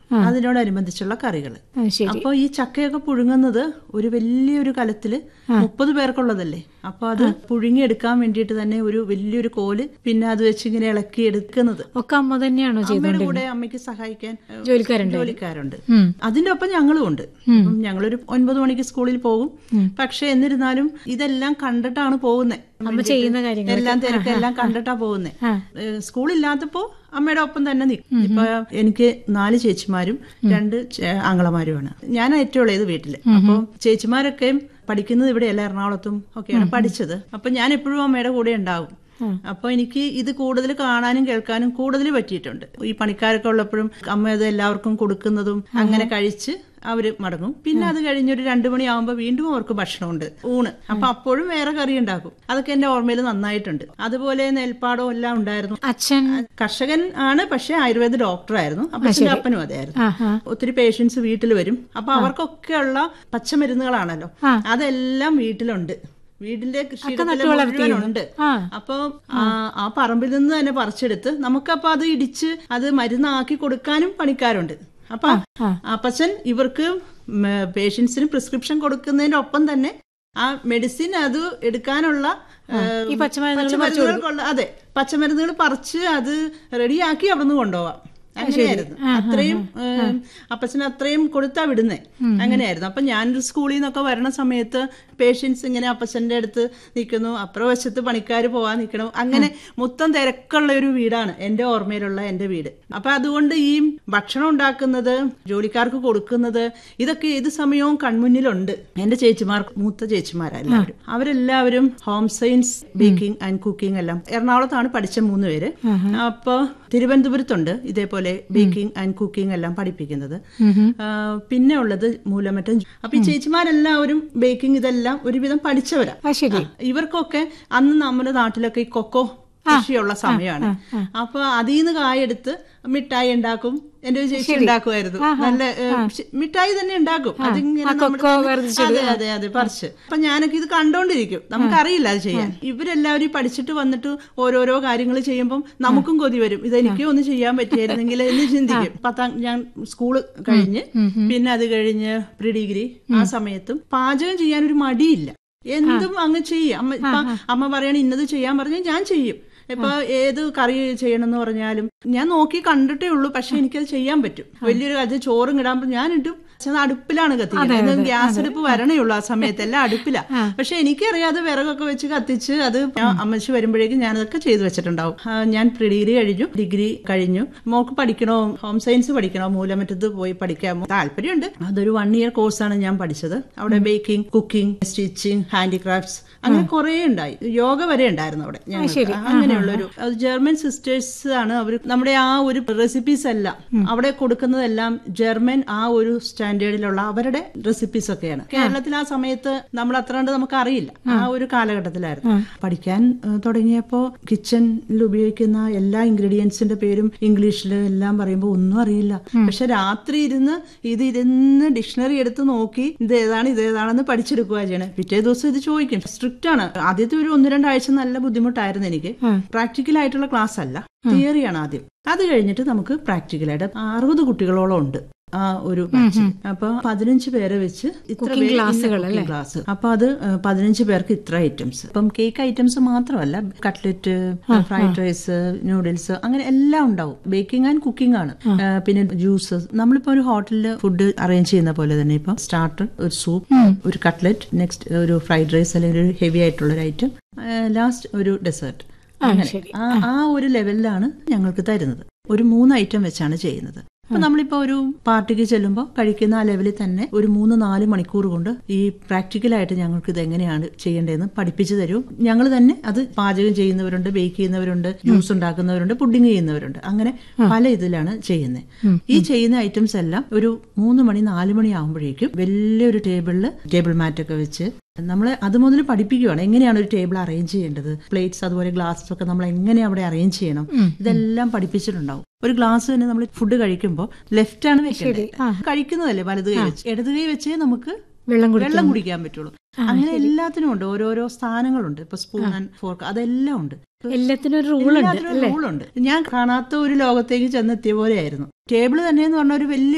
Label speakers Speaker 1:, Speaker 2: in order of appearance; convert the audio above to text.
Speaker 1: അതിനോടനുബന്ധിച്ചുള്ള കറികൾ
Speaker 2: ആ, ശരി
Speaker 1: അപ്പോൾ ഈ ചക്കയൊക്കെ പുഴുങ്ങുന്നത് ഒരു വലിയൊരു കലത്തില് മുപ്പത് പേർക്കുള്ളതല്ലേ അപ്പൊ അത് പുഴുങ്ങിയെടുക്കാൻ വേണ്ടിയിട്ട് തന്നെ ഒരു വലിയൊരു കോല് പിന്നെ അത് വെച്ച് ഇങ്ങനെ ഇളക്കി എടുക്കുന്നത്
Speaker 2: ഒക്കെ അമ്മ തന്നെയാണോ ചെയ്തത്
Speaker 1: അമ്മയുടെ കൂടെ അമ്മയ്ക്ക് സഹായിക്കാൻ ഏഹ്,
Speaker 2: ജോലിക്കാരുണ്ട്
Speaker 1: ജോലിക്കാരുണ്ട്
Speaker 2: ഉം.
Speaker 1: അതിന്റെ ഒപ്പം ഞങ്ങളും ഉണ്ട് അപ്പം ഞങ്ങളൊരു ഒൻപത് മണിക്ക് സ്കൂളിൽ പോകും പക്ഷെ എന്നിരുന്നാലും ഇതെല്ലാം കണ്ടിട്ടാണ് പോകുന്നത്
Speaker 2: അമ്മ ചെയ്യുന്ന കാര്യങ്ങൾ
Speaker 1: എല്ലാം തിരക്കെല്ലാം കണ്ടിട്ടാ പോകുന്നത്
Speaker 2: ആ.
Speaker 1: സ്കൂളില്ലാത്തപ്പോ അമ്മയുടെ ഒപ്പം തന്നെ നിൽക്കും ഇപ്പൊ എനിക്ക് നാല് ചേച്ചിമാരും രണ്ട് ചേ- ആങ്ങളമാരുമാണ് ഞാൻ ഏറ്റവും ഉള്ളത് വീട്ടില് അപ്പൊ ചേച്ചിമാരൊക്കെ പഠിക്കുന്നത് ഇവിടെയല്ല എറണാകുളത്തും ഒക്കെയാണ് പഠിച്ചത് അപ്പൊ ഞാൻ എപ്പോഴും അമ്മയുടെ കൂടെ ഉണ്ടാവും അപ്പൊ എനിക്ക് ഇത് കൂടുതൽ കാണാനും കേൾക്കാനും കൂടുതൽ പറ്റിയിട്ടുണ്ട് ഈ പണിക്കാരൊക്കെ ഉള്ളപ്പോഴും അമ്മ അത് എല്ലാവർക്കും കൊടുക്കുന്നതും അങ്ങനെ കഴിച്ച് അവര് മടങ്ങും പിന്നെ അത് കഴിഞ്ഞൊരു രണ്ടു മണിയാവുമ്പോ വീണ്ടും അവർക്ക് ഭക്ഷണമുണ്ട് ഊണ് അപ്പൊ അപ്പോഴും വേറെ കറി ഉണ്ടാക്കും അതൊക്കെ എന്റെ ഓർമ്മയിൽ നന്നായിട്ടുണ്ട് അതുപോലെ നെൽപ്പാടവും എല്ലാം ഉണ്ടായിരുന്നു
Speaker 2: അച്ഛൻ
Speaker 1: കർഷകൻ ആണ് പക്ഷെ ആയുർവേദ ഡോക്ടറായിരുന്നു അപ്പച്ചന്റെ അപ്പനും അതായിരുന്നു
Speaker 2: ആ ആ
Speaker 1: ഒത്തിരി പേഷ്യൻസ് വീട്ടിൽ വരും അപ്പൊ അവർക്കൊക്കെ ഉള്ള പച്ചമരുന്നുകളാണല്ലോ
Speaker 2: ആ.
Speaker 1: അതെല്ലാം വീട്ടിലുണ്ട് വീടിന്റെ
Speaker 2: നട്ടു
Speaker 1: കൃഷിയിടത്തില്
Speaker 2: വളർത്തിയിരുന്നു.
Speaker 1: മുഴുവനുണ്ട്
Speaker 2: ആ
Speaker 1: അപ്പൊ ആ- ആ പറമ്പിൽ നിന്ന് തന്നെ പറിച്ചെടുത്ത് നമുക്കപ്പൊ അത് ഇടിച്ച് അത് മരുന്നാക്കി കൊടുക്കാനും പണിക്കാരുണ്ട് അപ്പൊ
Speaker 2: ആ.
Speaker 1: അപ്പച്ചൻ ഇവർക്ക് പേഷ്യൻസിന് പ്രിസ്ക്രിപ്ഷൻ കൊടുക്കുന്നതിന്റെ ഒപ്പം തന്നെ ആ മെഡിസിൻ അത് എടുക്കാനുള്ള ഏഹ്,
Speaker 2: ഈ പച്ചമരുന്നുകൾ
Speaker 1: പച്ചമരുന്നുകൾക്കുള്ള അതെ പച്ചമരുന്നുകൾ പറിച്ച് അത് റെഡിയാക്കി അവിടുന്ന് കൊണ്ടുപോവാം അങ്ങനെയായിരുന്നു അത്രയും ഏഹ്, അപ്പച്ചൻ അത്രയും കൊടുത്താ വിടുന്നേ അങ്ങനെയായിരുന്നു അപ്പൊ ഞാനൊരു സ്കൂളിൽ നിന്നൊക്കെ വരണ സമയത്ത് പേഷ്യൻസ് ഇങ്ങനെ അപ്പച്ചന്റെ അടുത്ത് നിൽക്കുന്നു അപ്പുറവശത്ത് പണിക്കാർ പോവാൻ നിൽക്കണം അങ്ങനെ മൊത്തം തിരക്കുള്ള ഒരു വീടാണ് എന്റെ ഓർമ്മയിലുള്ള എന്റെ വീട് അപ്പൊ അതുകൊണ്ട് ഈ ഭക്ഷണം ഉണ്ടാക്കുന്നത് ജോലിക്കാർക്ക് കൊടുക്കുന്നത് ഇതൊക്കെ ഏത് സമയവും കൺമുന്നിലുണ്ട് എന്റെ ചേച്ചിമാർ മൂത്ത ചേച്ചിമാരെല്ലാവരും അവരെല്ലാവരും home science baking and cooking എല്ലാം എറണാകുളത്താണ് പഠിച്ച മൂന്ന് പേര് അപ്പൊ തിരുവനന്തപുരത്തുണ്ട് ഇതേപോലെ ബേക്കിംഗ് ആൻഡ് കുക്കിംഗ് എല്ലാം പഠിപ്പിക്കുന്നത് ആ, പിന്നെ ഉള്ളത് മൂലമറ്റം അപ്പൊ ഈ ചേച്ചിമാരെല്ലാവരും ബേക്കിംഗ് ഇതെല്ലാം ഒരുവിധം പഠിച്ചവരാ
Speaker 2: ആ ശരി
Speaker 1: ആ, ഇവർക്കൊക്കെ അന്ന് നമ്മുടെ നാട്ടിലൊക്കെ ഈ കൊക്കോ കൃഷിയുള്ള സമയമാണ് അപ്പൊ അതിൽ നിന്ന് കായെടുത്ത് മിഠായി ഉണ്ടാക്കും എന്റെ ഒരു ചേച്ചി ഉണ്ടാക്കുമായിരുന്നു നല്ല ഏ, ശ- മിഠായി തന്നെ ഉണ്ടാക്കും അതിങ്ങനെ നമ്മുടെ-
Speaker 2: കൊക്കോ വേർതിരിച്ചെടുത്ത്
Speaker 1: അതെ അതെ അതെ പറിച്ച് അപ്പൊ ഞാനൊക്കെ ഇത് കണ്ടോണ്ടിരിക്കും നമുക്കറിയില്ല അത് ചെയ്യാൻ ഇവരെല്ലാവരും ഈ പഠിച്ചിട്ട് വന്നിട്ട് ഓരോരോ കാര്യങ്ങൾ ചെയ്യുമ്പോൾ നമുക്കും കൊതി വരും ഇത് എനിക്കും ഒന്ന് ചെയ്യാൻ പറ്റിയായിരുന്നെങ്കിൽ എന്ന് ചിന്തിക്കും പത്താം ഞാൻ സ്കൂള് കഴിഞ്ഞ് പിന്നെ അത് കഴിഞ്ഞ് പ്രീ ഡിഗ്രി ആ സമയത്തും പാചകം ചെയ്യാൻ ഒരു മടിയില്ല എന്തും അങ്ങ് ചെയ്യും അമ്മ ഇപ്പൊ അമ്മ പറയണ ഇന്നത് ചെയ്യാൻ പറഞ്ഞാൽ ഞാൻ ചെയ്യും ഇപ്പൊ ഏത് കറി ചെയ്യണം എന്ന് പറഞ്ഞാലും ഞാൻ നോക്കി കണ്ടിട്ടേ ഉള്ളൂ പക്ഷെ എനിക്കത് ചെയ്യാൻ പറ്റും വലിയൊരു അത് ചോറും ഇടാൻ ഞാൻ ഇട്ടും പക്ഷെ അത് അടുപ്പിലാണ് കത്തിക്കുന്നത് ഗ്യാസ് അടുപ്പ് വരണേ ഉള്ളൂ ആ സമയത്ത് എല്ലാം അടുപ്പിലാ പക്ഷെ എനിക്കറിയാതെ വിറകൊക്കെ വെച്ച് കത്തിച്ച് അത് ഞാൻ അമ്മച്ചി വരുമ്പോഴേക്കും ഞാനതൊക്കെ ചെയ്തു വെച്ചിട്ടുണ്ടാവും ആ, ഞാൻ പ്രീ ഡിഗ്രി കഴിഞ്ഞു ഡിഗ്രി കഴിഞ്ഞു മോൾക്ക് പഠിക്കണോ ഹോം സയൻസ് പഠിക്കണോ മൂലമറ്റത്ത് പോയി പഠിക്കാമോ താല്പര്യമുണ്ട് അതൊരു വൺ ഇയർ കോഴ്സാണ് ഞാൻ പഠിച്ചത് അവിടെ ബേക്കിംഗ് കുക്കിംഗ് സ്റ്റിച്ചിങ് ഹാൻഡിക്രാഫ്റ്റ്സ് അങ്ങനെ കുറെ ഉണ്ടായി യോഗ വരെ ഉണ്ടായിരുന്നു അവിടെ ഞങ്ങൾക്ക് അങ്ങനെയുള്ളൊരു അത് ജർമ്മൻ സിസ്റ്റേഴ്സ് ആണ് അവർ നമ്മുടെ ആ ഒരു റെസിപ്പീസ് എല്ലാം അവിടെ കൊടുക്കുന്നതെല്ലാം ജർമ്മൻ ആ ഒരു സ്റ്റാൻഡേർഡിലുള്ള അവരുടെ റെസിപ്പീസ് ഒക്കെയാണ് കേരളത്തിൽ ആ സമയത്ത് നമ്മൾ അത്ര കണ്ട് നമുക്ക് അറിയില്ല ആ ഒരു കാലഘട്ടത്തിലായിരുന്നു പഠിക്കാൻ ഏഹ്, തുടങ്ങിയപ്പോ കിച്ചണിൽ ഉപയോഗിക്കുന്ന എല്ലാ ഇൻഗ്രീഡിയൻസിന്റെ പേരും ഇംഗ്ലീഷിൽ എല്ലാം പറയുമ്പോൾ ഒന്നും അറിയില്ല പക്ഷെ രാത്രി ഇരുന്ന് ഇത് ഇരുന്ന് ഡിക്ഷണറി എടുത്ത് നോക്കി ഇത് ഏതാണ് ഇത് ഏതാണെന്ന് പഠിച്ചെടുക്കുക ചെയ്യണേ പിറ്റേ ദിവസം ഇത് ചോദിക്കും സ്ട്രിക്റ്റ് ആണ് ആദ്യത്തെ ഒരു ഒന്ന് രണ്ടാഴ്ച നല്ല ബുദ്ധിമുട്ടായിരുന്നു എനിക്ക് പ്രാക്ടിക്കൽ ആയിട്ടുള്ള ക്ലാസ് അല്ല തിയറിയാണ് ആദ്യം അത് കഴിഞ്ഞിട്ട് നമുക്ക് പ്രാക്ടിക്കലായിട്ട് അറുപത് കുട്ടികളോളം ഉണ്ട് ആ ഒരു ബാച്ചിൽ അപ്പൊ പതിനഞ്ച് പേരെ വെച്ച് ഇത്ര
Speaker 2: Cooking
Speaker 1: പേര്
Speaker 2: class
Speaker 1: ഇന്ന
Speaker 2: കൾ
Speaker 1: cooking class അപ്പൊ അത് ഏഹ്, പതിനഞ്ച് പേർക്ക് ഇത്ര ഐറ്റംസ് ഇപ്പം കേക്ക് ഐറ്റംസ് മാത്രമല്ല കട്ട്ലറ്റ് ഫ്രൈഡ് റൈസ് നൂഡിൽസ് അങ്ങനെ എല്ലാം ഉണ്ടാവും ബേക്കിംഗ് ആൻഡ് കുക്കിംഗ് ആണ് ഏഹ്, പിന്നെ ജ്യൂസ് നമ്മളിപ്പോ ഒരു ഹോട്ടലിൽ ഫുഡ് അറേഞ്ച് ചെയ്യുന്ന പോലെ തന്നെ ഇപ്പൊ സ്റ്റാർട്ടർ ഒരു സൂപ്പ് ഒരു കട്ട്ലറ്റ് നെക്സ്റ്റ് ഒരു ഫ്രൈഡ് റൈസ് അല്ലെങ്കിൽ ഒരു ഹെവി ആയിട്ടുള്ള ഒരു ഐറ്റം ലാസ്റ്റ് ഒരു ഡെസേർട്ട് അങ്ങനെ
Speaker 2: ശരി.
Speaker 1: ആ ആ ഒരു ലെവലിലാണ് ഞങ്ങൾക്ക് തരുന്നത് ഒരു മൂന്ന് ഐറ്റം വെച്ചാണ് ചെയ്യുന്നത് അപ്പൊ നമ്മളിപ്പോ ഒരു പാർട്ടിക്ക് ചെല്ലുമ്പോൾ കഴിക്കുന്ന ആ ലെവലിൽ തന്നെ ഒരു മൂന്ന് നാല് മണിക്കൂർ കൊണ്ട് ഈ പ്രാക്ടിക്കലായിട്ട് ഞങ്ങൾക്ക് ഇത് എങ്ങനെയാണ് ചെയ്യേണ്ടതെന്ന് പഠിപ്പിച്ചു തരും ഞങ്ങൾ തന്നെ അത് പാചകം ചെയ്യുന്നവരുണ്ട് ബേക്ക് ചെയ്യുന്നവരുണ്ട് ജ്യൂസ് ഉണ്ടാക്കുന്നവരുണ്ട് പുഡിങ് ചെയ്യുന്നവരുണ്ട് അങ്ങനെ പല ഇതിലാണ് ചെയ്യുന്നത് ഈ ചെയ്യുന്ന ഐറ്റംസ് എല്ലാം ഒരു മൂന്ന് മണി നാല് മണി ആകുമ്പോഴേക്കും വലിയൊരു ടേബിളിൽ ടേബിൾ മാറ്റ് ഒക്കെ വെച്ച് നമ്മൾ അത് മുതൽ പഠിപ്പിക്കുകയാണ് എങ്ങനെയാണ് ഒരു ടേബിൾ അറേഞ്ച് ചെയ്യേണ്ടത് പ്ലേറ്റ്സ് അതുപോലെ ഗ്ലാസ് ഒക്കെ നമ്മൾ എങ്ങനെ അവിടെ അറേഞ്ച് ചെയ്യണം ഇതെല്ലാം പഠിപ്പിച്ചിട്ടുണ്ടാവും ഒരു ഗ്ലാസ് തന്നെ നമ്മൾ ഫുഡ് കഴിക്കുമ്പോൾ ലെഫ്റ്റ് ആണ് വെക്കേണ്ടത് കഴിക്കുന്നതല്ലേ വലത് കൈ വെച്ച് ഇടത് കൈ വെച്ചേ നമുക്ക്
Speaker 2: വെള്ളം കുടി
Speaker 1: വെള്ളം കുടിക്കാൻ പറ്റുള്ളൂ അങ്ങനെ എല്ലാത്തിനും ഉണ്ട് ഓരോരോ സ്ഥാനങ്ങളുണ്ട് ഇപ്പൊ സ്പൂൺ ആൻഡ് ഫോർക്ക് അതെല്ലാം ഉണ്ട്
Speaker 2: എല്ലാത്തിനും ഒരു റൂൾ ഉണ്ട്
Speaker 1: റൂളുണ്ട് ഞാൻ കാണാത്ത ഒരു ലോകത്തേക്ക് ചെന്നെത്തിയ പോലെയായിരുന്നു ടേബിൾ തന്നെ എന്ന് പറഞ്ഞ ഒരു വലിയ